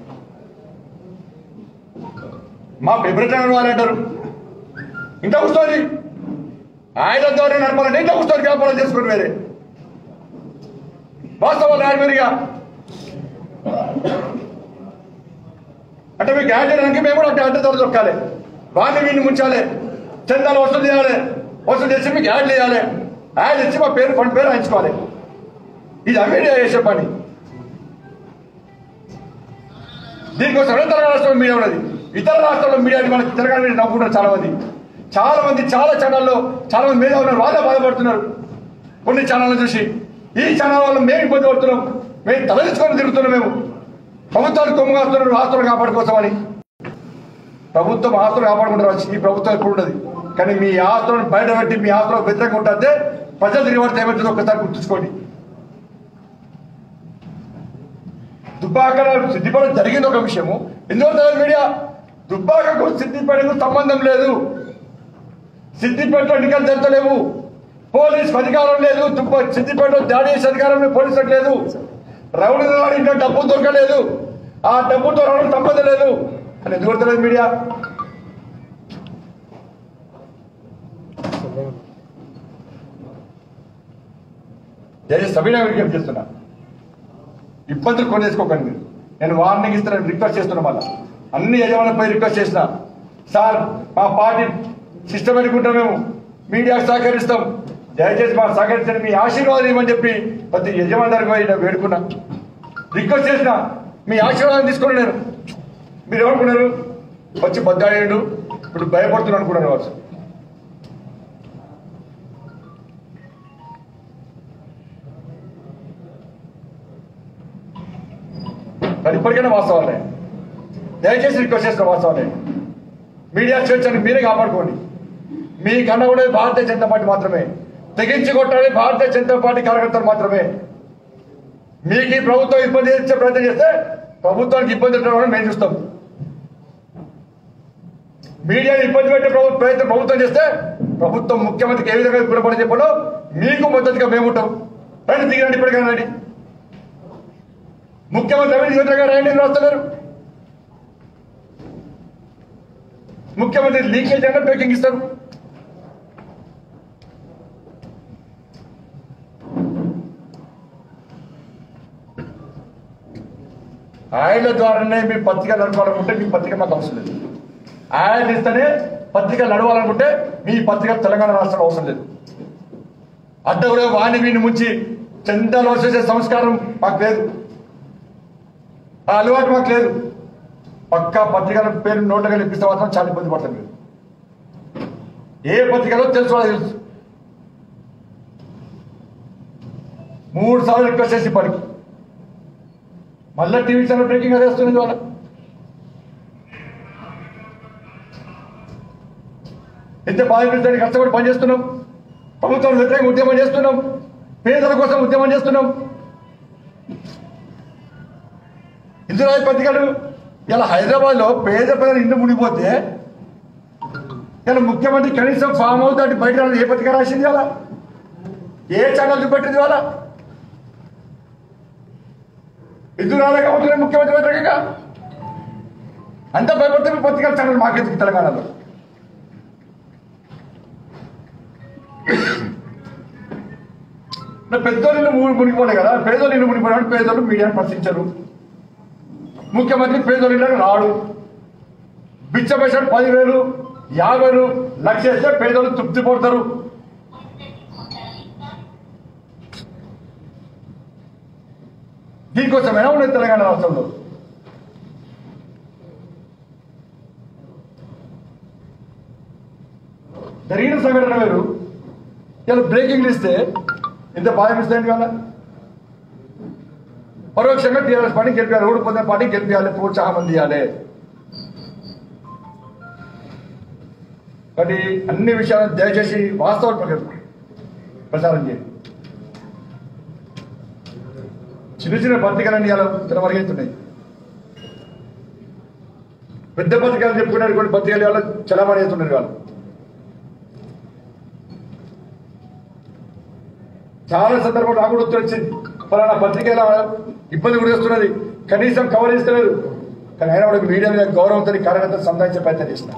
మా పేపర్ వాళ్ళు అంటారు ఇంత కూర్చొని ఆయన ద్వారా నడపాలంటే ఇంత కూర్చొని వ్యాపారం చేసుకుని వేరే వాస్తవాలు రాయమరిగా అంటే మీకు యాడ్ చేయడానికి మేము కూడా అంటే అడ్డ ధర దొరకాలి వాడిని వీడిని ముంచాలి చందాలు వసూలు చేయాలి వసూలు చేసి మీకు యాడ్ చేయాలి ఆయన ఇచ్చి మా పేరు ఫండ్ పేరు రాయించుకోవాలి ఇది అమీడియా చేసే పని దీనికోసం తెలంగాణ రాష్ట్రంలో మీడియా ఉన్నది ఇతర రాష్ట్రాల్లో మీడియా మనకి తెలంగాణ మీద నవ్వుకుంటారు చాలా మంది చాలా మంది చాలా ఛానల్లో చాలా మంది మీద ఉన్నారు వాళ్ళే బాధపడుతున్నారు కొన్ని ఛానళ్ళు చూసి ఈ ఛానల్ వల్ల మేము ఇబ్బంది పడుతున్నాం మేము తలదించుకొని తిరుగుతున్నాం మేము ప్రభుత్వానికి కొమ్ముగాస్తున్నారు ఆస్తులు కాపాడుకోసమని ప్రభుత్వం ఆస్తులు కాపాడుకుంటారు ఈ ప్రభుత్వం ఎప్పుడు ఉండదు కానీ మీ ఆస్తులను బయట పెట్టి మీ ఆస్తులకు వ్యతిరేకంగా ఉంటుంది ప్రజలు తిరిగి పడితే ఏమవుతుందో ఒక్కసారి గుర్తుంచుకోండి దుబ్బాకల సిద్దిపేట జరిగింది ఒక విషయము ఎందువల్ల తెలియదు మీడియా దుబ్బాకకు సిద్దిపేటకు సంబంధం లేదు సిద్దిపేటలో ఎన్నికలు జరగలేవు పోలీస్ అధికారం లేదు దుబ్బ సిద్దిపేటలో దాడి చేసే అధికారం లేదు పోలీసులకు లేదు రౌడీ వాడి ఇంకా డబ్బు దొరకలేదు ఆ డబ్బుతో రావడం సంపద లేదు అని ఎందుకు తెలియదు మీడియా దయచేసి సభ్యుల విజ్ఞప్తి చేస్తున్నా ఇబ్బందులు కొనేసుకోకండి మీరు నేను వార్నింగ్ ఇస్తాను రిక్వెస్ట్ చేస్తున్నా మళ్ళా అన్ని యజమానులపై రిక్వెస్ట్ చేసిన సార్ మా పార్టీ సిస్టమేటిక్ ఉంటాం మేము మీడియాకు సహకరిస్తాం దయచేసి మా సహకరించండి మీ ఆశీర్వాదం ఇవ్వమని చెప్పి ప్రతి యజమాని దగ్గర పోయి నేను వేడుకున్నా రిక్వెస్ట్ చేసిన మీ ఆశీర్వాదం తీసుకుని నేను మీరు ఏమనుకున్నారు వచ్చి బద్దాడు ఇప్పుడు భయపడుతున్నాను అనుకున్నారు కావచ్చు అది ఇప్పటికైనా వాస్తవాలే దయచేసి రిక్వెస్ట్ చేసిన వాస్తవాలే మీడియా స్వేచ్ఛని మీరే కాపాడుకోండి మీ కన్నా కూడా భారతీయ జనతా పార్టీ మాత్రమే తెగించి కొట్టాలి భారతీయ జనతా పార్టీ కార్యకర్తలు మాత్రమే మీకు ఈ ప్రభుత్వం ఇబ్బంది ఇచ్చే ప్రయత్నం చేస్తే ప్రభుత్వానికి ఇబ్బంది పెట్టడం మేము చూస్తాం మీడియాని ఇబ్బంది పెట్టే ప్రభు ప్రయత్నం ప్రభుత్వం చేస్తే ప్రభుత్వం ముఖ్యమంత్రికి ఏ విధంగా గుణపడి చెప్పలో మీకు మద్దతుగా మేము ఉంటాం రండి దిగండి ఇప్పటికైనా రండి ముఖ్యమంత్రి రవీంద్ర చంద్ర గారు ఆయన రాస్తలేరు ముఖ్యమంత్రి లీకేజ్ అంటే బ్రేకింగ్ ఇస్తారు ఆయన ద్వారానే మీ పత్రిక నడపాలనుకుంటే మీ పత్రిక మాకు అవసరం లేదు ఆయన ఇస్తేనే పత్రిక నడవాలనుకుంటే మీ పత్రిక తెలంగాణ రాష్ట్రం అవసరం లేదు అడ్డగుడే వాణి వీని ముంచి చందాలు చేసే సంస్కారం మాకు లేదు ఆ అలవాటు మాకు లేదు పక్కా పత్రికల పేరు నోట్లుగా ఇప్పిస్తే మాత్రం చాలా ఇబ్బంది పడతాం మీరు ఏ పత్రికలో తెలుసు వాళ్ళకి తెలుసు మూడు సార్లు రిక్వెస్ట్ చేసి ఇప్పటికి మళ్ళీ టీవీ ఛానల్ బ్రేకింగ్ అదే వస్తుంది వాళ్ళ ఎంత బాధించడానికి కష్టపడి పనిచేస్తున్నాం ప్రభుత్వం వ్యతిరేక ఉద్యమం చేస్తున్నాం పేదల కోసం ఉద్యమం చేస్తున్నాం ఇందిరాజు పత్రికలు ఇలా హైదరాబాద్ లో పేద ప్రజలు ఇంటి మునిగిపోతే ఇలా ముఖ్యమంత్రి కనీసం ఫామ్ హౌస్ దాటి బయట రాని ఏ పత్రిక రాసింది అలా ఏ ఛానల్ చూపెట్టింది వాళ్ళ ఎందుకు రాలేకపోతున్నాయి ముఖ్యమంత్రి వ్యతిరేకంగా అంత భయపడుతున్న పత్రికల ఛానల్ మాకెందుకు తెలంగాణలో పెద్దోళ్ళు మునిగిపోలే కదా పేదోళ్ళు మునిగిపోయినాడు పేదోళ్ళు మీడియాను ప్రశ్నించరు ముఖ్యమంత్రి పేదోళ్ళకి రాడు బిచ్చపేశాడు పదివేలు యాభైలు లక్ష వేస్తే పేదోళ్ళు తృప్తి పడతారు దీనికోసమైనా ఉన్నది తెలంగాణ రాష్ట్రంలో జరిగిన సంఘటన వేరు ఇలా బ్రేకింగ్ ఇస్తే ఇంత బాధ మిస్తాయండి కదా పరోక్షంగా టీఆర్ఎస్ పార్టీ గెలిపాలి ఓడిపోతే పార్టీ గెలిపించాలి ప్రోత్సాహం అందియాలి కాబట్టి అన్ని విషయాలను దయచేసి వాస్తవ ప్రకారం ప్రచారం చేయండి చిన్న చిన్న పత్రికలన్నీ ఇలా తినమరిగెత్తున్నాయి పెద్ద పత్రికలు చెప్పుకున్నారు కొన్ని పత్రికలు వాళ్ళు చలమణి అవుతున్నారు వాళ్ళు చాలా సందర్భంలో నాకు కూడా ఉత్తరం వచ్చింది ఫలానా పత్రిక ఇలా ఇబ్బంది కూడా చేస్తున్నది కనీసం కవర్ ఇస్తలేదు కానీ అయినా కూడా మీడియా మీద గౌరవంతో కార్యకర్తలు సంపాదించే ప్రయత్నం చేసిన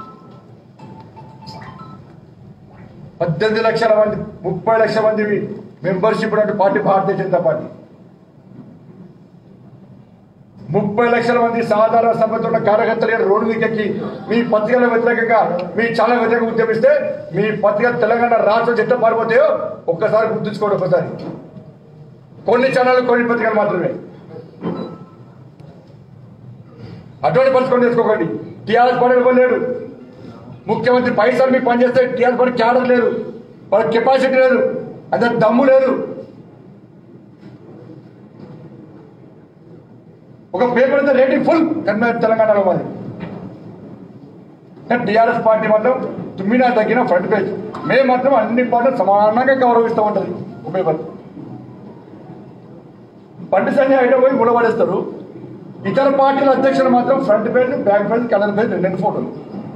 పద్దెనిమిది లక్షల మంది ముప్పై లక్షల మంది మెంబర్షిప్ ఉన్నట్టు పార్టీ భారతీయ జనతా పార్టీ ముప్పై లక్షల మంది సాధారణ సభ్యుల కార్యకర్తలు రోడ్డు దిగెక్కి మీ పత్రికల వ్యతిరేకంగా మీ చాలా వ్యతిరేకంగా ఉద్యమిస్తే మీ పత్రిక తెలంగాణ రాష్ట్రం ఎట్లా పారిపోతాయో ఒక్కసారి గుర్తుంచుకోండి ఒక్కసారి కొన్ని ఛానళ్ళు కొన్ని పత్రికలు మాత్రమే అటువంటి పరిస్థితి చేసుకోకండి టీఆర్ఎస్ పని ఇవ్వలేడు ముఖ్యమంత్రి పైసలు మీకు పనిచేస్తే టీఆర్ఎస్ పని క్యాడర్ లేదు వాళ్ళ కెపాసిటీ లేదు అంత దమ్ము లేదు ఒక పేపర్ అయితే రేటింగ్ ఫుల్ కన్వీనర్ తెలంగాణలో మాది టీఆర్ఎస్ పార్టీ మాత్రం తుమ్మినా తగ్గిన ఫ్రంట్ పేజ్ మేము మాత్రం అన్ని పార్టీలు సమానంగా గౌరవిస్తూ ఉంటుంది ఒక పేపర్ పండు సంజయ్ అయితే పోయి ముడబడేస్తారు ఇతర పార్టీల అధ్యక్షులు మాత్రం front page back page colour page రెండు ఫోటోలు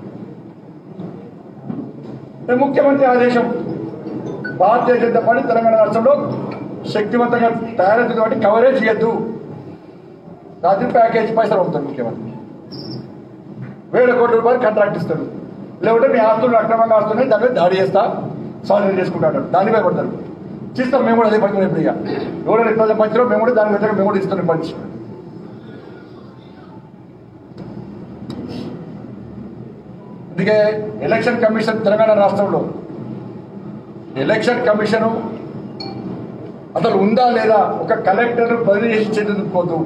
ఇది ముఖ్యమంత్రి ఆదేశం భారతీయ జనతా పార్టీ తెలంగాణ రాష్ట్రంలో శక్తివంతంగా తయారైంది కాబట్టి కవరేజ్ చేయొద్దు రాత్రి ప్యాకేజ్ పైసలు అవుతాడు ముఖ్యమంత్రి వేల కోట్ల రూపాయలు కాంట్రాక్ట్ ఇస్తాడు లేకుంటే మీ ఆస్తులు అక్రమంగా ఆస్తున్నాయి దాని మీద దాడి చేస్తా సాల్వ్ చేసుకుంటాడు దాని మీద పడతారు చేస్తాం మేము కూడా అదే పడుతున్నాం ఇప్పుడు ఇక ఎవరైనా ఇబ్బంది పంచడం మేము కూడా దాని మీద మేము కూడా ఇస్తున్నాం పంచి అందుకే ఎలక్షన్ కమిషన్ తెలంగాణ రాష్ట్రంలో ఎలక్షన్ కమిషను అసలు ఉందా లేదా ఒక కలెక్టర్ బదిలీ చేసి చేతుకోదు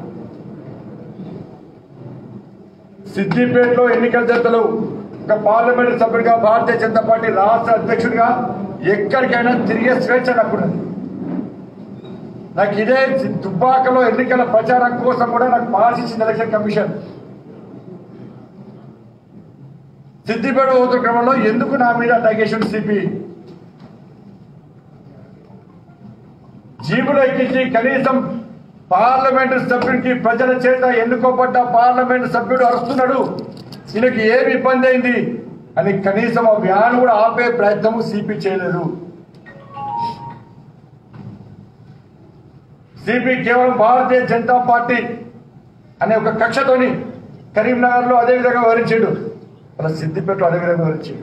సిద్దిపేటలో ఎన్నికల జతలు ఒక పార్లమెంట్ సభ్యుడిగా భారతీయ జనతా పార్టీ రాష్ట్ర అధ్యక్షుడిగా ఎక్కడికైనా తిరిగే స్వేచ్ఛ నాకున్నది నాకు ఇదే దుబ్బాకలో ఎన్నికల ప్రచారం కోసం కూడా నాకు పాస్ ఇచ్చింది ఎలక్షన్ కమిషన్ సిద్దిపేట పోతున్న క్రమంలో ఎందుకు నా మీద అటాకేషన్ సిపి జీబులో ఎక్కించి కనీసం పార్లమెంటు సభ్యుడికి ప్రజల చేత ఎన్నుకోబడ్డ పార్లమెంటు సభ్యుడు అరుస్తున్నాడు ఈయనకి ఏమి ఇబ్బంది అయింది అని కనీసం ఆ వ్యాన్ కూడా ఆపే ప్రయత్నము సిపి చేయలేదు సిపి కేవలం భారతీయ జనతా పార్టీ అనే ఒక కక్షతోని కరీంనగర్ లో అదే విధంగా వివరించాడు మన సిద్దిపేటలో అదే విధంగా వివరించాడు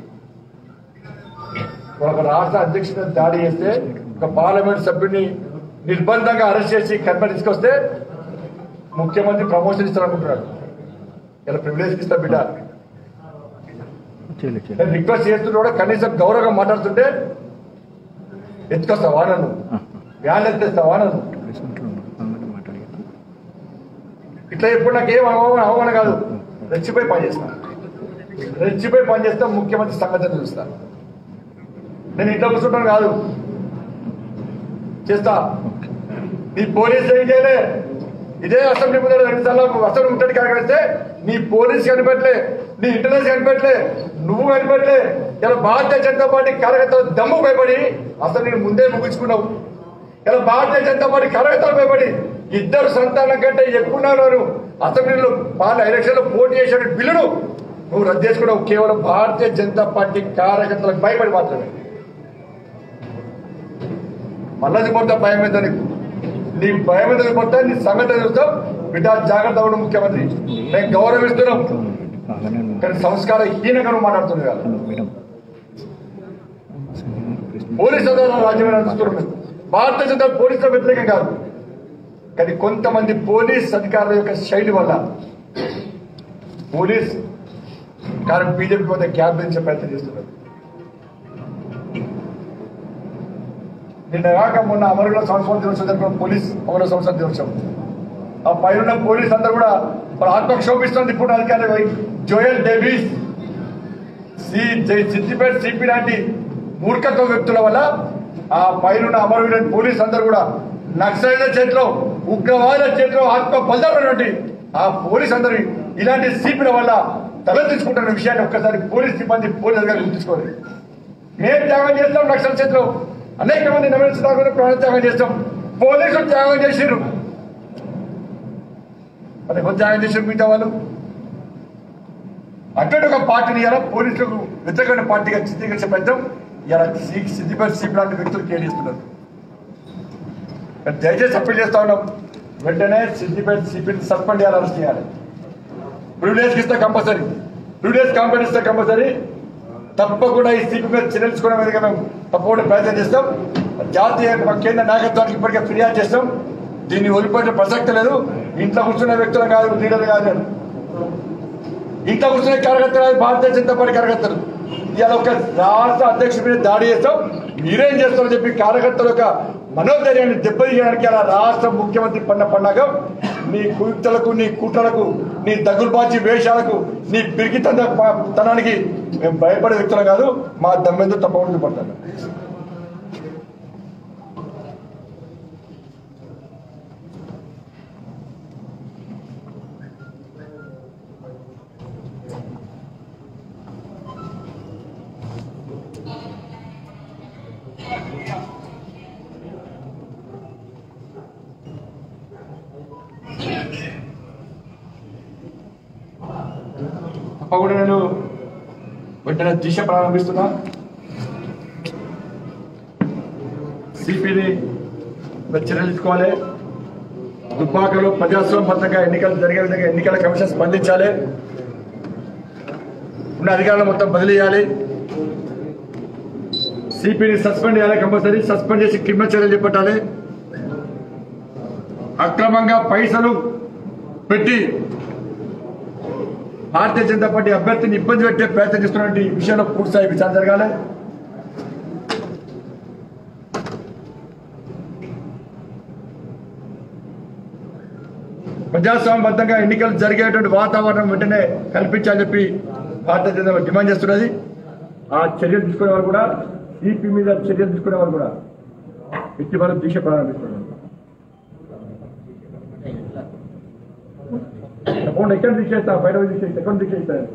ఒక రాష్ట్ర అధ్యక్షుడు దాడి చేస్తే ఒక పార్లమెంట్ సభ్యుడిని నిర్బంధంగా అరెస్ట్ చేసి కర్మ తీసుకొస్తే ముఖ్యమంత్రి ప్రమోషన్ ఇస్తారనుకుంటున్నాడు ఇలా ప్రివిలేజ్ ఇస్తా బిడ్డ నేను రిక్వెస్ట్ చేస్తుంటే కూడా కనీసం గౌరవంగా మాట్లాడుతుంటే ఎత్తుకొస్తావా నన్ను వ్యాన్ ఎత్తేస్తావా నన్ను ఇట్లా ఎప్పుడు నాకు ఏం అవమానం అవమానం కాదు రెచ్చిపోయి పనిచేస్తా రెచ్చిపోయి పనిచేస్తా ముఖ్యమంత్రి సంగతి చూస్తా నేను ఇంట్లో కూర్చుంటాను కాదు చేస్తా నీ పోలీస్ ఏం చేయలే ఇదే అసెంబ్లీ ముందర రెండు సార్లు అసెంబ్లీ ముట్టడి కనిపిస్తే నీ పోలీస్ కనిపెట్టలే నీ ఇంటర్నెట్ కనిపెట్టలే నువ్వు కనిపెట్టలే ఇలా భారతీయ జనతా పార్టీ కార్యకర్తలు దమ్ము భయపడి అసలు నేను ముందే ముగించుకున్నావు ఇలా భారతీయ జనతా పార్టీ కార్యకర్తలు భయపడి ఇద్దరు సంతానం కంటే ఎక్కువ ఉన్నారు అసెంబ్లీలో పాల ఎలక్షన్ లో పోటీ చేసిన బిల్లును నువ్వు రద్దు చేసుకున్నావు కేవలం భారతీయ జనతా పార్టీ కార్యకర్తలకు భయపడి మాత్రమే మళ్ళీ పోతా భయం మీద నీకు నీ భయం మీద పోతా నీ సంగతి చూస్తాం బిడ్డ జాగ్రత్త అవ్వడం ముఖ్యమంత్రి నేను గౌరవిస్తున్నాం కానీ సంస్కార హీనంగా నువ్వు మాట్లాడుతున్నావు కదా పోలీసు అధికారులు రాజ్యమైన నడుస్తున్నాం భారతీయ జనతా పోలీసుల వ్యతిరేకం కాదు కానీ కొంతమంది పోలీస్ అధికారుల యొక్క శైలి వల్ల పోలీస్ కానీ బీజేపీ కొంత క్యాబ్ దించే ప్రయత్నం చేస్తున్నారు నిన్న కాక మొన్న అమరుల సంవత్సరం దినోత్సవం జరుపుకున్న పోలీస్ అమరుల సంవత్సరం దినోత్సవం ఆ పైన పోలీస్ అందరూ కూడా వాళ్ళ ఆత్మక్షోభిస్తుంది ఇప్పుడు అధికారి పోయి జోయల్ డేవిస్ సి జై- సిద్దిపేట సిపి లాంటి మూర్ఖత్వ వ్యక్తుల వల్ల ఆ పైన అమరవీర పోలీస్ అందరూ కూడా నక్సలైట్ల చేతిలో ఉగ్రవాదుల చేతిలో ఆత్మ బలిదారైనటువంటి ఆ పోలీస్ అందరి ఇలాంటి సిపిల వల్ల తలెత్తించుకుంటున్న విషయాన్ని ఒక్కసారి పోలీస్ సిబ్బంది పోలీస్ అధికారులు గుర్తుంచుకోవాలి మేము త్యాగం చేస్తాం నక్సల్ చేతిలో అనేక మంది నవీన ప్రాణ త్యాగం చేస్తాం పోలీసులు త్యాగం చేసిర్రు మరి ఎవరు త్యాగం చేసారు మిగతా వాళ్ళు అటువంటి ఒక పార్టీని ఇలా పోలీసులకు వ్యతిరేకమైన పార్టీగా చిత్రీకరించే ప్రయత్నం ఇలా సిద్దిపేట సిపి లాంటి వ్యక్తులు కేడిస్తున్నారు దయచేసి అప్పీల్ చేస్తా ఉన్నాం వెంటనే సిద్దిపేట సిపిని సస్పెండ్ చేయాలి అరెస్ట్ చేయాలి ప్రివిలేజ్ ఇస్తే కంపల్సరీ ప్రివిలేజ్ కాంపెన్ ఇస్తే కంపల్సరీ తప్పకుండా ఈ సిపి మీద చర్యలుకోవడం మీదుగా మేము తప్పకుండా ప్రయత్నం చేస్తాం జాతీయ కేంద్ర నాయకత్వానికి ఇప్పటికే ఫిర్యాదు చేస్తాం దీన్ని వదిలిపోయిన ప్రసక్తి లేదు ఇంట్లో కూర్చునే వ్యక్తులు కాదు లీడర్ కాదు నేను ఇంట్లో కూర్చునే కార్యకర్తలు కాదు భారతీయ జనతా పార్టీ కార్యకర్తలు ఇవాళ ఒక రాష్ట్ర అధ్యక్షుడి మీద దాడి చేస్తాం మీరేం చేస్తారని చెప్పి కార్యకర్తల యొక్క మనోధైర్యాన్ని దెబ్బతీయడానికి అలా రాష్ట్ర ముఖ్యమంత్రి పన్న పండగ నీ కుయుక్తలకు నీ కుట్రలకు నీ దగ్గులబాచి వేషాలకు నీ పిరికి తనానికి మేము భయపడే వ్యక్తులు కాదు మా దమ్మెందు తప్పకుండా పడతాను తప్పకుండా నేను వెంటనే దిశ ప్రారంభిస్తున్నా సిపిని చర్యలు తీసుకోవాలి దుబ్బాకలో ప్రజాస్వామ్యబద్ధంగా ఎన్నికలు జరిగే విధంగా ఎన్నికల కమిషన్ స్పందించాలి ఉన్న అధికారులు మొత్తం బదిలీ చేయాలి సిపిని సస్పెండ్ చేయాలి కంపల్సరీ సస్పెండ్ చేసి క్రిమినల్ చర్యలు చేపట్టాలి అక్రమంగా పైసలు పెట్టి భారతీయ జనతా పార్టీ అభ్యర్థిని ఇబ్బంది పెట్టే ప్రయత్నం చేస్తున్నటువంటి ఈ విషయంలో పూర్తిస్థాయి విచారణ జరగాలి ప్రజాస్వామ్యబద్ధంగా ఎన్నికలు జరిగేటువంటి వాతావరణం వెంటనే కల్పించాలని చెప్పి భారతీయ జనతా పార్టీ డిమాండ్ చేస్తున్నది ఆ చర్యలు తీసుకునే వారు కూడా సిపి మీద చర్యలు తీసుకునే వారు కూడా ఎట్టి మనం దీక్ష ప్రారంభిస్తున్నారు తప్పకుండా ఎక్కడ దీక్ష ఇస్తా బయట పోయి దీక్ష ఇస్తా ఎక్కడ దీక్ష ఇస్తారు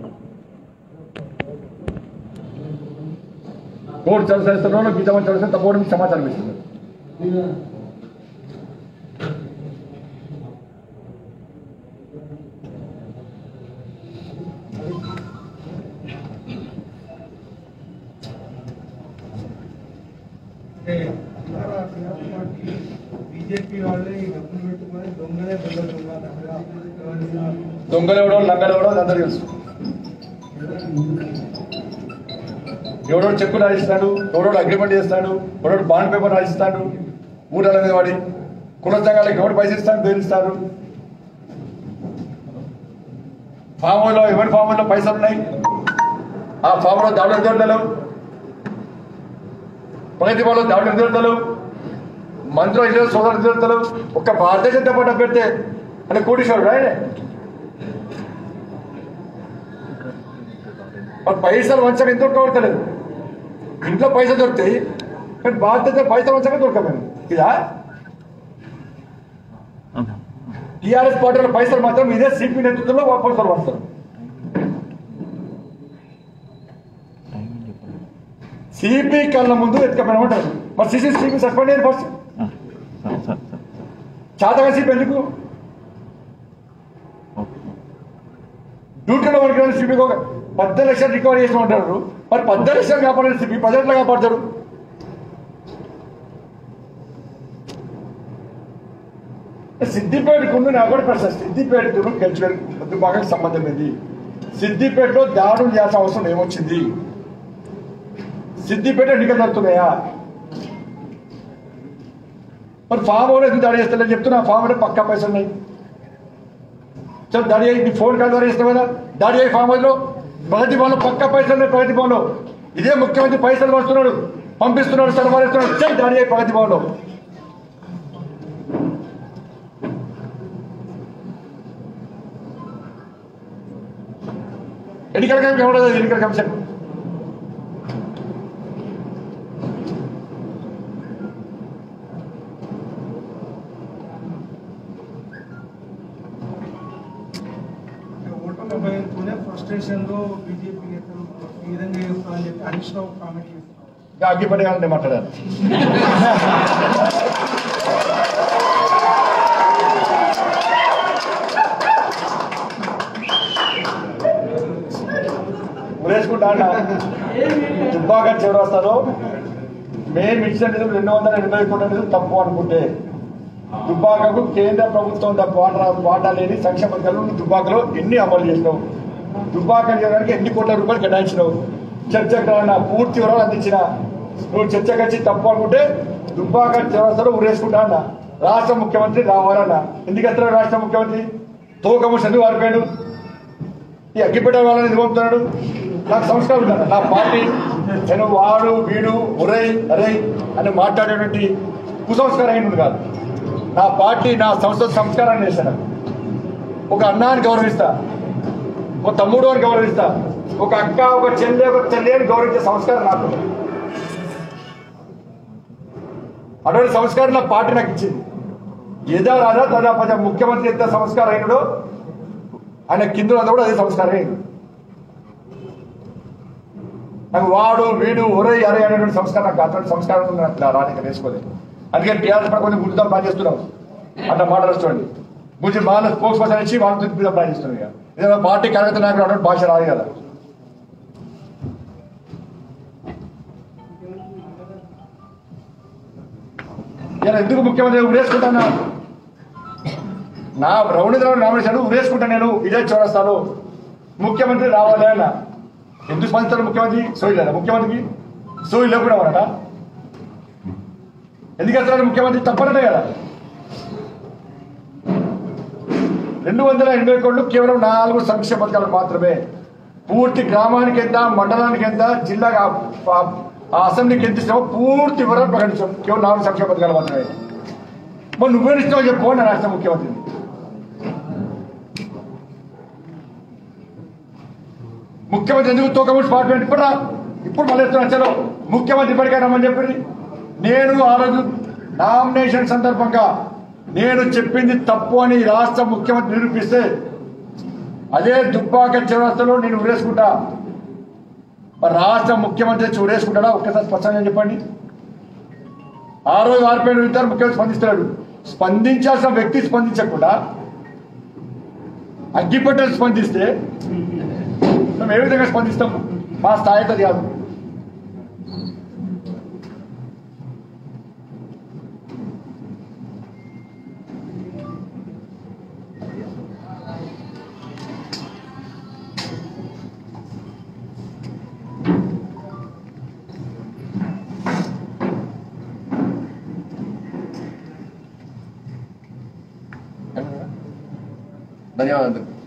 కోర్టు చదివిస్తున్నాను గీత మంది చదివిస్తే తప్పకుండా మీకు సమాచారం ఇస్తుంది బీజేపీ వాళ్ళే ఈ డబ్బులు పెట్టుకొని దొంగలే దొంగ దొంగ అన్నట్టుగా దొంగలెవడో లంగలెవడో అది అందరూ తెలుసు ఎవడో చెక్కు రాయిస్తాడు ఎవడో అగ్రిమెంట్ చేస్తాడు ఎవడో బాండ్ పేపర్ రాయిస్తాడు ఊరాల మీద వాడి కుల సంఘాలకు ఎవడు పైసలు ఇస్తాడు బెదిరిస్తారు ఫామ్ హౌస్లో ఎవరి ఫామ్ హౌస్లో పైసలు ఉన్నాయి ఆ ఫామ్ లో దాడులు ఎదురుదలు ప్రగతి వాళ్ళు దాడులు ఎదురుదలు మంత్రులు ఇద్దరు సోదరులు ఎదురుదలు ఒక్క భారతీయ జనతా పార్టీ పెడితే అంటే కోటీశ్వరుడు ఆయనే మరి పైసలు వంచక ఎందుకు దొరకలేదు ఇంట్లో పైసలు దొరుకుతాయి కానీ బాధ్యత పైసలు వంచక దొరకలేదు ఇదా టిఆర్ఎస్ పార్టీలో పైసలు మాత్రం ఇదే సిపి నేతృత్వంలో పైసలు వస్తారు సిపి కళ్ళ ముందు ఎత్తుకపోయినా ఉంటారు మరి సిసి సిపి సస్పెండ్ అయ్యారు ఫస్ట్ చాతగా సిపి ఎందుకు డ్యూటీలో వరకు సిపికి ఒక పద్దెనిమిది లక్షలు రికవరీ చేసి ఉంటారు మరి పద్దెనిమిది లక్షలు కాపాడే సిపి పది ఎట్లా కాపాడతాడు సిద్దిపేటకు ఉంది నాకు కూడా ప్రశ్న సిద్దిపేటకు గెలిచిన బాగా సంబంధం ఏంది సిద్దిపేటలో దాడులు చేయాల్సిన అవసరం ఏమొచ్చింది సిద్దిపేట ఎన్నికలు జరుగుతున్నాయా మరి ఫామ్ హౌస్ ఎందుకు దాడి చేస్తలే చెప్తున్నా ఫామ్ హౌస్ పక్కా పైసలు ఉన్నాయి చల్ దాడి అయ్యి నీ ఫోన్ కాల్ ద్వారా ఇస్తావు కదా దాడి అయ్యి ఫామ్ హౌస్లో ప్రగతి భవన్లో పక్క పైసలు ఉన్నాయి ప్రగతి భవన్లో ఇదే ముఖ్యమంత్రి పైసలు వస్తున్నాడు పంపిస్తున్నాడు సరఫరాస్తున్నాడు చల్ దాడి అయ్యి ప్రగతి భవన్లో ఎన్నికల కమిషన్ ఎవడో ఎన్నికల కమిషన్ ఓటమి భయంతోనే ఫ్రస్ట్రేషన్ లో బీజేపీ నేతలు ఈ విధంగా చేస్తారని చెప్పి హరీష్ రావు కామెంట్ చేస్తారు అగ్గిపడే వాళ్ళని మాట్లాడారు ఉరేసుకుంటా అన్న దుబ్బాక చివరి వస్తారు మేము ఇచ్చిన నిధులు రెండు వందల ఎనభై కోట్ల నిధులు తప్పు అనుకుంటే దుబ్బాకకు కేంద్ర ప్రభుత్వం తప్ప వాటా వాటా లేని సంక్షేమ పథకాలు నువ్వు దుబ్బాకలో ఎన్ని అమలు చేసినావు దుబ్బాక చేయడానికి ఎన్ని కోట్ల రూపాయలు కేటాయించినావు చర్చకు రాన్న పూర్తి వివరాలు అందించిన నువ్వు చర్చకు వచ్చి తప్పు అనుకుంటే దుబ్బాక చివరి ఉరేసుకుంటా అన్న రాష్ట్ర ముఖ్యమంత్రి రావాలన్నా ఎందుకు ఎత్తాడు రాష్ట్ర ముఖ్యమంత్రి తూకము చదువు వారిపోయాడు ఈ అగ్గిపెట్ట వాళ్ళని ఎందుకు పంపుతున్నాడు నాకు సంస్కారం ఉందా నా పార్టీ నేను వాడు వీడు ఒరై అరై అని మాట్లాడేటువంటి కుసంస్కారహీనుడు కాదు నా పార్టీ నా సంస్థ సంస్కారాన్ని చేశాను ఒక అన్నాన్ని గౌరవిస్తా ఒక తమ్ముడు అని గౌరవిస్తా ఒక అక్క ఒక చెల్లె ఒక చెల్లి అని గౌరవించే సంస్కారం నాకు ఉంది. అటువంటి సంస్కారం నా పార్టీ నాకు ఇచ్చింది ఏదో రాదా తదా పద ముఖ్యమంత్రి ఎంత సంస్కారం అయినడో ఆయన కింద ఉన్నది కూడా అదే సంస్కారం అయింది నాకు వాడు వీడు ఒరై అరే అనేటువంటి సంస్కారం నాకు అటువంటి సంస్కారం ఉంది నాకు నా రాణిక నేర్చుకోలేదు అందుకని టీఆర్ఎస్ పక్క కొంచెం గుర్తుదాం ప్లాన్ చేస్తున్నాం అట్లా మాటలు చూడండి గురించి వాళ్ళ స్పోక్స్ పర్సన్ ఇచ్చి వాళ్ళ మీద ప్లాన్ చేస్తున్నాం ఇక ఇదే పార్టీ కార్యకర్త నాయకుడు అటువంటి భాష రాదు కదా ఇలా ఎందుకు ముఖ్యమంత్రి ఉరేసుకుంటాను నా రౌండ్ నామినేషన్ ఉరేసుకుంటా నేను ఇదే చూడస్తాను ముఖ్యమంత్రి రావాలి అన్న ఎందుకు స్పందిస్తారు ముఖ్యమంత్రి సోయి లేదా ముఖ్యమంత్రికి సోయి లేకుండా ఉన్నాడట ఎందుకు వస్తున్నాడు ముఖ్యమంత్రి తప్పనటే కదా రెండు వందల ఎనభై కోట్లు కేవలం నాలుగు సంక్షేమ పథకాలకు మాత్రమే పూర్తి గ్రామానికి ఎంత మండలానికి ఎంత జిల్లాగా ఆ- ఆ అసెంబ్లీకి ఎంత ఇస్తామో పూర్తి వివరాలు ప్రకటించాం కేవలం నాలుగు సంక్షేమ పథకాలు మాత్రమే మరి నువ్వేం ఇస్తావో చెప్పు నా రాష్ట్ర ముఖ్యమంత్రి ముఖ్యమంత్రి ఎందుకు తోకముడి పార్టీ ఇప్పుడు రా ఇప్పుడు మళ్ళీ ఇస్తున్నా చలో ముఖ్యమంత్రి ఇప్పటికే రమ్మని చెప్పి నేను ఆ రోజు నామినేషన్ సందర్భంగా నేను చెప్పింది తప్పు అని ఈ రాష్ట్ర ముఖ్యమంత్రి నిరూపిస్తే అదే దుబ్బాక చౌరస్తలో నేను ఉరేసుకుంటా మరి రాష్ట్ర ముఖ్యమంత్రి వచ్చి ఉరేసుకుంటాడా ఒక్కసారి స్పష్టంగా చెప్పండి ఆ రోజు ఆరిపోయిన ఇద్దరు ముఖ్యమంత్రి స్పందిస్తున్నాడు స్పందించాల్సిన వ్యక్తి స్పందించకుండా అగ్గిపెట్టలు స్పందిస్తే మేము ఏ విధంగా స్పందిస్తాం మా స్థాయి అది కాదు ధన్యవాదాలు